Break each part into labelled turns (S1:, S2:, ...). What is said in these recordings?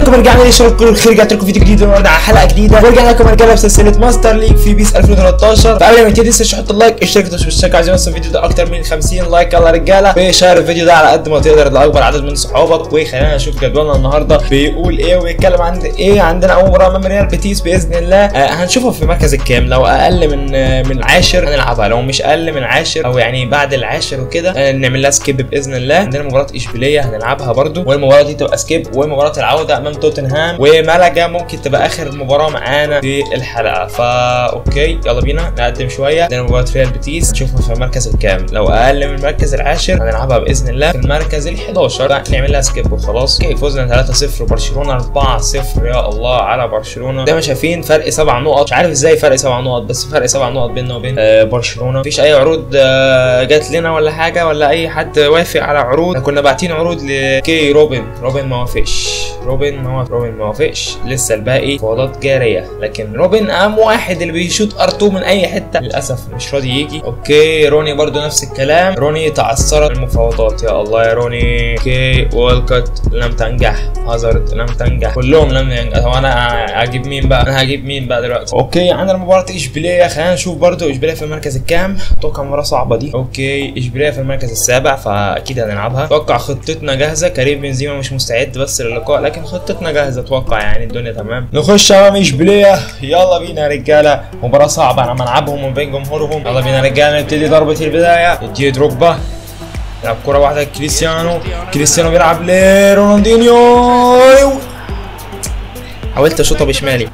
S1: لكم رجعنا لي شرط كل الخير رجعت لكم فيديو جديد النهارده على حلقه جديده ورجعنا لكم رجاله بسلسله ماستر ليج في بيس 2013 فقبل ما نبتدي لسه تحط اللايك اشترك مش مشترك عايزين نوصل الفيديو ده اكتر من 50 لايك يلا رجاله وشير الفيديو ده على قد ما تقدر لاكبر عدد من صحابك وخلينا نشوف جدولنا النهارده بيقول ايه وبيتكلم عن ايه عندنا اول مباراه امام ريال بيتيس باذن الله آه هنشوفها في المركز الكام لو اقل من آه من العاشر هنلعبها لو مش اقل من العاشر او يعني بعد العاشر وكده آه نعمل لها سكيب باذن الله عندنا مباراه اشبيليه هنلعبها برده والمباراه دي تبقى سكيب ومباراه العوده امام توتنهام وملقا ممكن تبقى اخر مباراه معانا في الحلقه فا اوكي يلا بينا نقدم شويه عندنا مباراه ريال بيتيس نشوفها في المركز الكام لو اقل من المركز العاشر هنلعبها باذن الله في المركز ال11 نعمل لها سكيب وخلاص اوكي فوزنا 3-0 برشلونه 4-0 يا الله على برشلونه زي ما شايفين فرق سبع نقط مش عارف ازاي فرق سبع نقط بس فرق سبع نقط بيننا وبين آه برشلونه مفيش اي عروض آه جات لنا ولا حاجه ولا اي حد وافق على عروض كنا باعتين عروض لكي روبن روبن ما وافقش روبن ما وافق روبن ما وافقش لسه الباقي مفاوضات جاريه لكن روبن اهم واحد اللي بيشوط ار2 من اي حته للاسف مش راضي يجي اوكي روني برضو نفس الكلام روني تعثرت المفاوضات يا الله يا روني اوكي والكوت لم تنجح هازارد لم تنجح كلهم لم ينجح هو انا هجيب مين بقى انا هجيب مين بقى دلوقتي اوكي عندنا مباراه اشبيليه خلينا نشوف برضو اشبيليه في المركز الكام اتوقع مباراه صعبه دي اوكي اشبيليه في المركز السابع فاكيد هنلعبها اتوقع خطتنا جاهزه كريم بنزيما مش مستعد بس للقاء لكن خطتنا جاهزه اتوقع يعني الدنيا تمام نخش امام اشبيليه يلا بينا يا رجاله مباراه صعبه على ملعبهم وبين جمهورهم يلا بينا يا رجاله نبتدي ضربه البدايه ادي دروجبا يلعب كرة واحدة كريستيانو كريستيانو بيلعب لرونالدينيو حاولت اشوطها بشمالي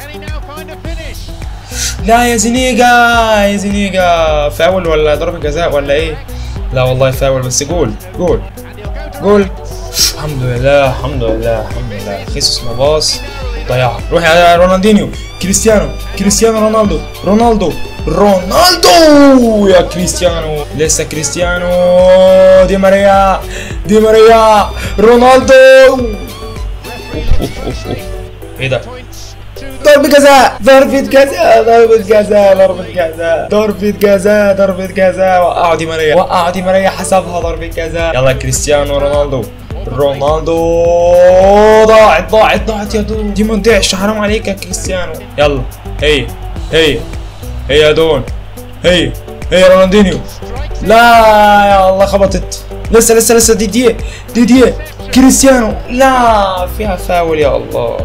S1: لا يا زينيجا يا زينيجا فاول ولا ضربة جزاء ولا ايه؟ لا والله فاول بس جول جول جول الحمد لله الحمد لله الحمد لله خيسوس ما باص ضيعها روح يا رونالدينيو كريستيانو كريستيانو رونالدو رونالدو رونالدو يا كريستيانو لسه كريستيانو دي ماريا دي ماريا رونالدو أوف أوف أوف أوف. ايه ده ضربة جزاء ضربة جزاء ضربة جزاء ضربة جزاء ضربة جزاء ضربة جزاء وقعوا دي ماريا وقعوا دي ماريا حسبها ضربة جزاء يلا كريستيانو رونالدو رونالدو ضاعت ضاعت ضاعت يا دون دي ما تضيعش حرام عليك يا كريستيانو يلا هي هي هي يا دون هي هي يا رونالدينيو لا يا الله خبطت لسه لسه لسه دي دي دي دي كريستيانو لا فيها فاول يا الله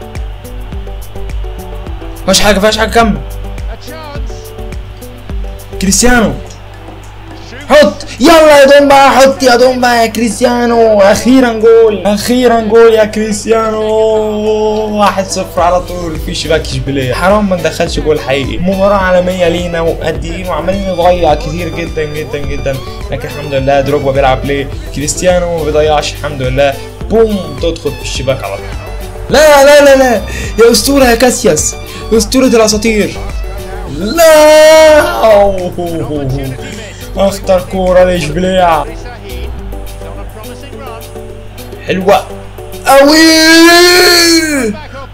S1: فاش حاجه فاش حاجه كمل كريستيانو حط يلا يا دومبا حط يا دومبا يا كريستيانو اخيرا جول اخيرا جول يا كريستيانو واحد صفر على طول في شباك اشبيليه حرام ما ندخلش جول حقيقي مباراه عالميه لينا ومؤديين وعمالين نضيع كتير جدا جدا جدا لكن الحمد لله دروجبا بيلعب ليه كريستيانو ما بيضيعش الحمد لله بوم تدخل في الشباك على طول لا لا لا لا يا اسطوره يا كاسياس اسطوره الاساطير لا أوه. اخطر كوره لاشبيليه حلوه قوي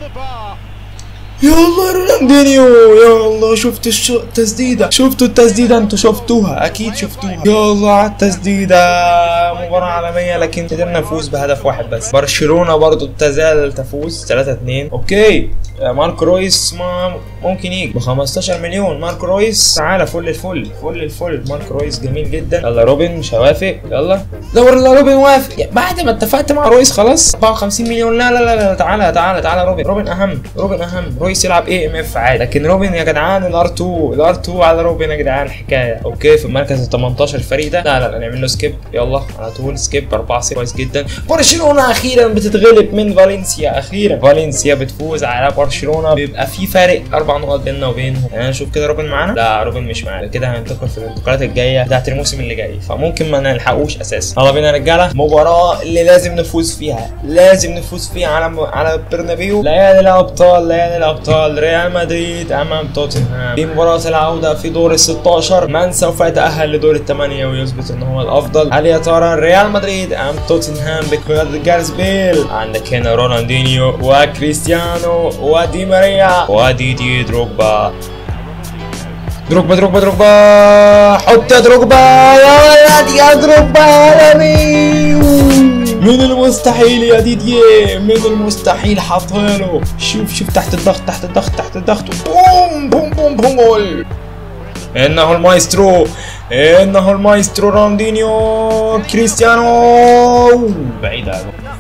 S1: يا الله رونالدينيو يا الله شفت الش... التسديده شفتوا التسديده انتوا شفتوها اكيد شفتوها يا الله على التسديده مباراه عالميه لكن قدرنا نفوز بهدف واحد بس برشلونه برضو تزال تفوز 3 2 اوكي ماركو رويس ما ممكن يجي ب 15 مليون ماركو رويس تعالى فل الفل فل الفل ماركو رويس جميل جدا يلا روبن مش هوافق يلا دور لا روبن وافق يعني بعد ما اتفقت مع رويس خلاص 54 مليون لا لا لا, لا تعالى تعالى تعالى روبن روبن اهم روبن اهم رويس يلعب اي ام اف عادي لكن روبن يا جدعان الار 2 الار 2 على روبن يا جدعان حكايه اوكي في المركز ال 18 الفريق ده لا لا, لا نعمل له سكيب يلا على طول سكيب 4 0 كويس جدا برشلونه اخيرا بتتغلب من فالنسيا اخيرا فالنسيا بتفوز على برشلونه بيبقى في فارق اربع نقط بيننا وبينهم يعني نشوف كده روبن معانا لا روبن مش معانا كده هننتقل في الانتقالات الجايه بتاعت الموسم اللي جاي فممكن ما نلحقوش اساسا يلا بينا يا رجاله مباراه اللي لازم نفوز فيها لازم نفوز فيها على على برنابيو ليالي الابطال ليالي الابطال ريال مدريد امام توتنهام في مباراه العوده في دور ال 16 من سوف يتاهل لدور الثمانيه ويثبت ان هو الافضل هل يا ترى ريال مدريد ام توتنهام بقياده جارس بيل عندك هنا رونالدينيو وكريستيانو ودي ماريا وديدي دروجبا دروجبا دروجبا دروجبا حط يا دروجبا يا ولد يا دروجبا يا ميو من المستحيل يا ديديه من المستحيل حاطها له شوف شوف تحت الضغط تحت الضغط تحت الضغط بوم بوم بوم بوم جول انه المايسترو انه المايسترو رونالدينيو كريستيانو بعيدة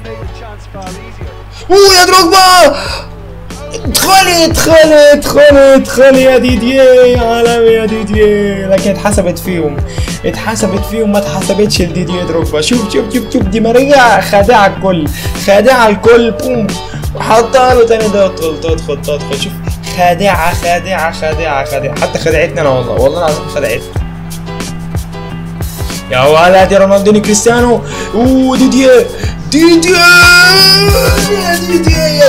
S1: اوه يا دروجبا ادخلي ادخلي ادخلي ادخلي يا ديديه يا عالمي يا ديديه لكن اتحسبت فيهم اتحسبت فيهم ما اتحسبتش لديديه دروجبا شوف شوف شوف شوف دي ماريا خادعة الكل خادعة الكل بوم وحطها له تاني ده ادخل تدخل تدخل شوف خادعة خادعة خادعة خادعة حتى خدعتني انا والله والله العظيم خدعتني يا ولد يا رونالدينيو كريستيانو اوه ديديه ديديه يا ديديه يا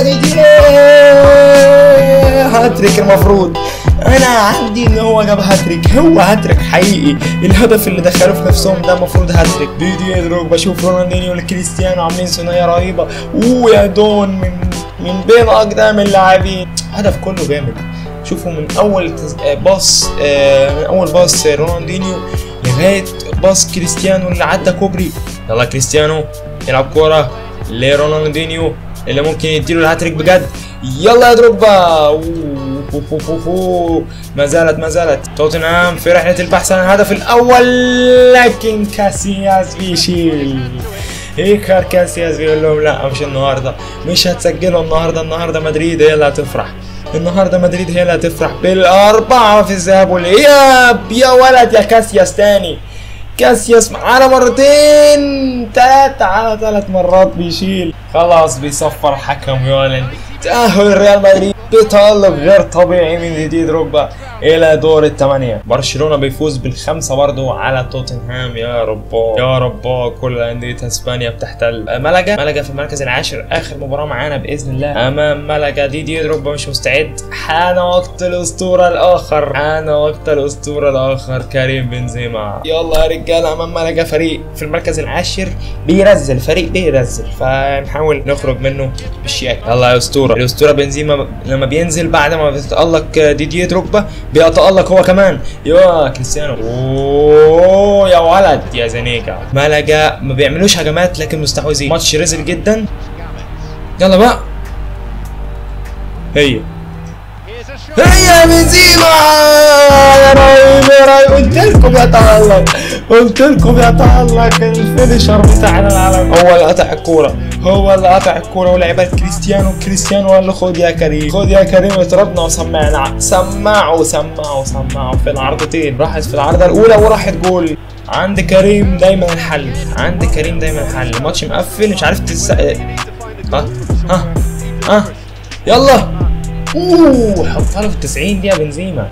S1: ديديه هاتريك المفروض انا عندي ان هو جاب هاتريك هو هاتريك حقيقي الهدف اللي دخلوه في نفسهم ده المفروض هاتريك ديديه دروج بشوف رونالدينيو وكريستيانو عاملين ثنائيه رهيبه اوه يا دون من من بين اقدام اللاعبين هدف كله جامد شوفوا من اول تز... آه، باص آه، من اول باص رونالدينيو لغايه باص كريستيانو اللي عدى كوبري يلا كريستيانو يلعب كوره لرونالدينيو اللي ممكن يديله الهاتريك بجد يلا يا دروجبا أوه، أوه، أوه، أوه، أوه. ما زالت ما زالت توتنهام في رحله البحث عن الهدف الاول لكن كاسياس بيشيل ايكار كاسياس بيقول لهم لا مش النهارده مش هتسجلوا النهارده النهارده مدريد هي اللي هتفرح النهارده مدريد هي اللي هتفرح بالاربعه في الذهاب والاياب يا ولد يا كاسياس تاني كاسياس على مرتين ثلاثة على ثلاث مرات بيشيل خلاص بيصفر حكم يعلن تأهل ريال مدريد بتألق غير طبيعي من ديدي دروجبا إلى دور الثمانية برشلونة بيفوز بالخمسة برضو على توتنهام يا ربا يا ربا كل أندية اسبانيا بتحتل ملقا ملقا في المركز العاشر آخر مباراة معانا بإذن الله أمام ملقا ديدي دروجبا مش مستعد حان وقت الأسطورة الآخر حان وقت الأسطورة الآخر كريم بنزيما يلا يا رجالة أمام ملقا فريق في المركز العاشر بيرزل فريق بيرزل فنحاول نخرج منه بالشياكة يلا يا أسطورة الأسطورة بنزيما لما بينزل بعد ما بيتألق ديدي دروجبا بيتألق هو كمان يا كريستيانو اوه يا ولد يا زنيكا ملقا ما بيعملوش هجمات لكن مستحوذين ماتش رزل جدا يلا بقى هي هي بنزيما يا رايم يا رايم قلت لكم يتألق قلت لكم يتألق الفينشر بتاعنا العالم هو اللي قطع الكورة هو اللي قطع الكورة ولعبها كريستيانو كريستيانو قال له خد يا كريم خد يا كريم اضربنا وسمعنا سمعوا سمعوا سمعوا في العرضتين راحت في العرضة الأولى وراحت جول عند كريم دايما الحل عند كريم دايما الحل الماتش مقفل مش عارف تس ها ها ها يلا اوه حطها له في 90 دقيقة بنزيما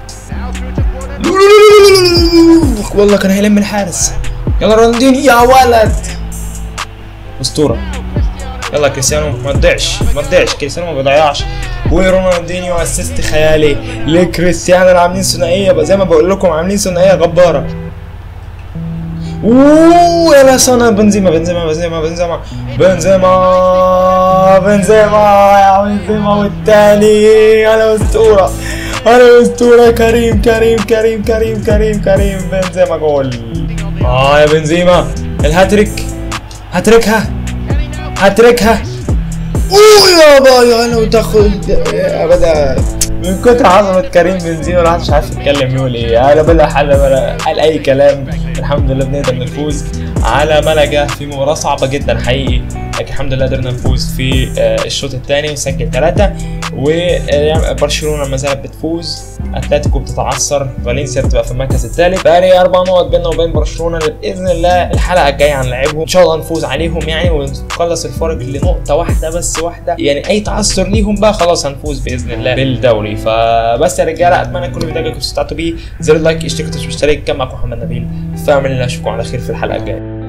S1: والله كان هيلم الحارس يلا رونالدينيو يا ولد اسطورة يلا كريستيانو ما تضيعش ما تضيعش كريستيانو ما بيضيعش ورونالدينيو اسيست خيالي لكريستيانو اللي عاملين ثنائية بقى زي ما بقول لكم عاملين ثنائية جبارة اوه يا سنة بنزيما بنزيما بنزيما بنزيما بنزيما بنزيما يا بنزيما والتاني انا اسطورة انا اسطورة كريم كريم كريم كريم كريم كريم بنزيما جول اه يا بنزيما الهاتريك هاتريكها هاتريكها اوه يابا يا انا ودخل ابدا من كتر عظمة كريم بنزيما الواحد مش عارف يتكلم يقول ايه انا بلا حل ولا قال اي كلام الحمد لله بنقدر نفوز على ملقا في مباراة صعبة جدا حقيقي لكن الحمد لله قدرنا نفوز في آه، الشوط الثاني ونسجل ثلاثة وبرشلونة ما زالت بتفوز اتلتيكو بتتعثر فالنسيا بتبقى في المركز الثالث بقى اربع نقط بيننا وبين برشلونة اللي باذن الله الحلقة الجاية هنلعبهم ان شاء الله نفوز عليهم يعني ونخلص الفرق لنقطة واحدة بس واحدة يعني اي تعثر ليهم بقى خلاص هنفوز باذن الله بالدوري فبس يا رجالة اتمنى كل فيديو عجبكم استمتعتوا بيه زر اللايك اشتركوا واشترك كان معكم محمد نبيل فاعمل الله اشوفكم على خير في الحلقة الجاية